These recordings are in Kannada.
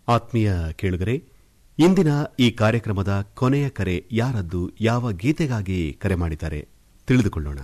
ಆತ್ಮೀಯ ಕೇಳುಗರೆ ಇಂದಿನ ಈ ಕಾರ್ಯಕ್ರಮದ ಕೊನೆಯ ಕರೆ ಯಾರದ್ದು ಯಾವ ಗೀತೆಗಾಗಿ ಕರೆ ಮಾಡಿದ್ದಾರೆ ತಿಳಿದುಕೊಳ್ಳೋಣ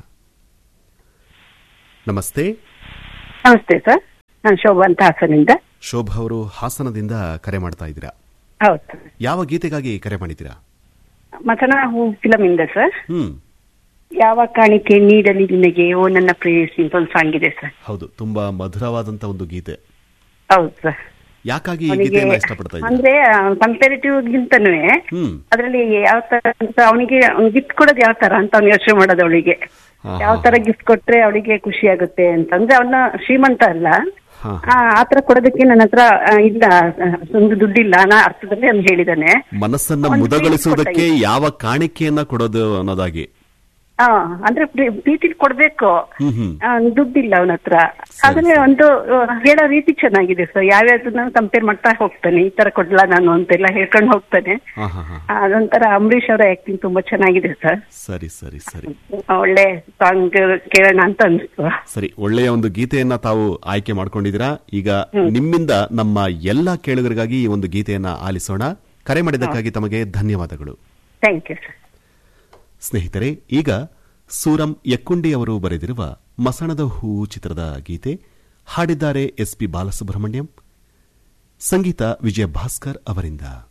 ನಮಸ್ತೆ ನಮಸ್ತೆ ಸರ್ ನಾನು ಶೋಭಾ ಅಂತ ಹಾಸನಿಂದ ಶೋಭಾ ಅವರು ಹಾಸನದಿಂದ ಕರೆ ಮಾಡ್ತಾ ಇದ್ದೀರಾ ಹೌದು ಸರ್ ಯಾವ ಗೀತೆಗಾಗಿ ಕರೆ ಮಾಡಿದ್ದೀರಾ ಮಸನ ಹೂ ಫಿಲಮ್ ಇಂದ ಸರ್ ಹ್ಮ್ ಯಾವ ಕಾಣಿಕೆ ನೀಡಲಿ ನಿನಗೆ ಓ ನನ್ನ ಪ್ರೇಯಸಿ ಅಂತ ಒಂದು ಸಾಂಗ್ ಇದೆ ಸರ್ ಹೌದು ತುಂಬಾ ಮಧುರವಾದಂತ ಒಂದು ಗೀತೆ ಹೌದು ಸರ್ ಯಾಕಾಗಿ ಈ ಅವನಿಗೆ ಗೀತೆಯನ್ನ ಇಷ್ಟಪಡ್ತಾ ಇದ್ದೀರಾ ಅಂದ್ರೆ ಕಂಪೇರಿಟಿವ್ ಗಿಂತನೂ ಹ್ಮ್ ಅದ್ರಲ್ಲಿ ಯಾವ ತರ ಅಂತ ಅವನಿಗೆ ಗಿಫ್ಟ್ ಕೊಡೋದು ಯಾವ ತರ ಅಂತ ಅವ್ನು ಯೋಚನೆ ಮಾಡೋದು ಅವಳಿಗೆ ಹಾ, ಯಾವ ಹಾ. ತರ ಗಿಫ್ಟ್ ಕೊಟ್ರೆ ಅವಳಿಗೆ ಖುಷಿ ಆಗುತ್ತೆ ಅಂತ ಅಂದ್ರೆ ಅವನ ಶ್ರೀಮಂತ ಅಲ್ಲ ಹಾ, ಆ ಆತರ ಕೊಡೋದಕ್ಕೆ ನನ್ನ ಹತ್ರ ಆ, ಇಲ್ಲ ಆ, ಒಂದು ದುಡ್ಡಿಲ್ಲ ಅನ್ನೋ ಅರ್ಥದಲ್ಲಿ ಅವ್ನು ಹೇಳಿದಾನೆ ಮನಸ್ಸನ್ನ ಒಂದು ಮುದಗೊಳಿಸುವುದಕ್ಕೆ ಪ್ರೀತಿ ಯಾವ ಕಾಣಿಕೆಯನ್ನ ಕೊಡೋದು ಅನ್ನೋದಾಗಿ ಹಾ ಅಂದ್ರೆ ಪ್ರೀ- ಪ್ರೀತಿ ಕೊಡ್ಬೇಕು ಹ್ಮ್ ಹ್ಮ್ ಆ, ದುಡ್ಡಿಲ್ಲ ಅವನ ಹತ್ರ ಆದ್ರೆ ಒಂದು ಆ, ಹೇಳೋ ರೀತಿ ಚೆನ್ನಾಗಿದೆ ಸರ್ ಯಾವ್ಯಾವ್ದನ್ನ ಕಂಪೇರ್ ಮಾಡ್ತಾ ಹೋಗ್ತಾನೆ ಈ ತರ ಕೊಡ್ಲಾ ನಾನು ಅಂತೆಲ್ಲ ಹೇಳ್ಕೊಂಡು ಹೋಗ್ತಾನೆ ಹಾ ಹಾ ಹಾ ಆ, ಅದೊಂಥರ ಅಂಬರೀಷ್ ಅವರ ಆಕ್ಟಿಂಗ್ ತುಂಬಾ ಚೆನ್ನಾಗಿದೆ ಸರ್ ಸರಿ ಸರಿ ಸರಿ ಒಳ್ಳೆ ಸಾಂಗ್ ಕೇಳೋಣ ಅಂತ ಅನ್ಸ್ತು ಸರಿ ಒಳ್ಳೆಯ ಒಂದು ಗೀತೆಯನ್ನ ತಾವು ಆಯ್ಕೆ ಮಾಡ್ಕೊಂಡಿದ್ದೀರಾ ಈಗ ನಿಮ್ಮಿಂದ ನಮ್ಮ ಎಲ್ಲಾ ಕೇಳುಗರಿಗಾಗಿ ಈ ಒಂದು ಗೀತೆಯನ್ನ ಆಲಿಸೋಣ ಕರೆ ಮಾಡಿದ್ದಕ್ಕಾಗಿ ತಮಗೆ ಧನ್ಯವಾದಗಳು ಥ್ಯಾಂಕ್ ಯು ಸರ್ ಸ್ನೇಹಿತರೆ ಈಗ ಸೂರಂ ಯಕ್ಕುಂಡಿ ಅವರು ಬರೆದಿರುವ ಮಸಣದ ಹೂ ಚಿತ್ರದ ಗೀತೆ ಹಾಡಿದ್ದಾರೆ ಎಸ್ಪಿ ಬಾಲಸುಬ್ರಹ್ಮಣ್ಯಂ ಸಂಗೀತ ವಿಜಯ ಭಾಸ್ಕರ್ ಅವರಿಂದ